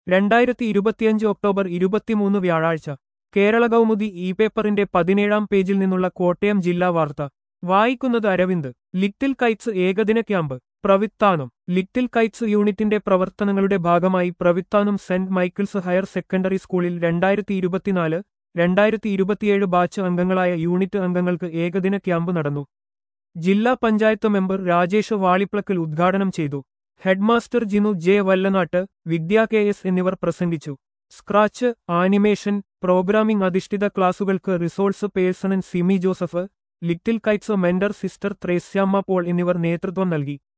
രണ്ടായിരത്തി ഇരുപത്തിയഞ്ച് ഒക്ടോബർ ഇരുപത്തിമൂന്ന് വ്യാഴാഴ്ച കേരള കൗമുദി ഇ പേപ്പറിന്റെ പതിനേഴാം പേജിൽ നിന്നുള്ള കോട്ടയം ജില്ലാ വാർത്ത വായിക്കുന്നത് അരവിന്ദ് ലിറ്റിൽ കൈറ്റ്സ് ഏകദിന ക്യാമ്പ് പ്രവിത്താനം ലിറ്റിൽ കൈറ്റ്സ് യൂണിറ്റിന്റെ പ്രവർത്തനങ്ങളുടെ ഭാഗമായി Pravithanam Saint Michael's higher secondary സ്കൂളിൽ രണ്ടായിരത്തി ഇരുപത്തിനാല് രണ്ടായിരത്തി ഇരുപത്തിയേഴ് ബാച്ച് അംഗങ്ങളായ യൂണിറ്റ് അംഗങ്ങൾക്ക് ഏകദിന ക്യാമ്പ് നടന്നു ജില്ലാ പഞ്ചായത്ത് മെമ്പർ രാജേഷ് വാളിപ്ലക്കൽ ഉദ്ഘാടനം ചെയ്തു headmaster Jinu J Vallanattu Vidya K S എന്നിവർ പ്രസംഗിച്ചു സ്ക്രാച്ച് ആനിമേഷൻ പ്രോഗ്രാമിംഗ് അധിഷ്ഠിത ക്ലാസുകൾക്ക് resource person Simi Joseph Little Kites mentor sister Threasiamma Paul എന്നിവർ നേതൃത്വം നൽകി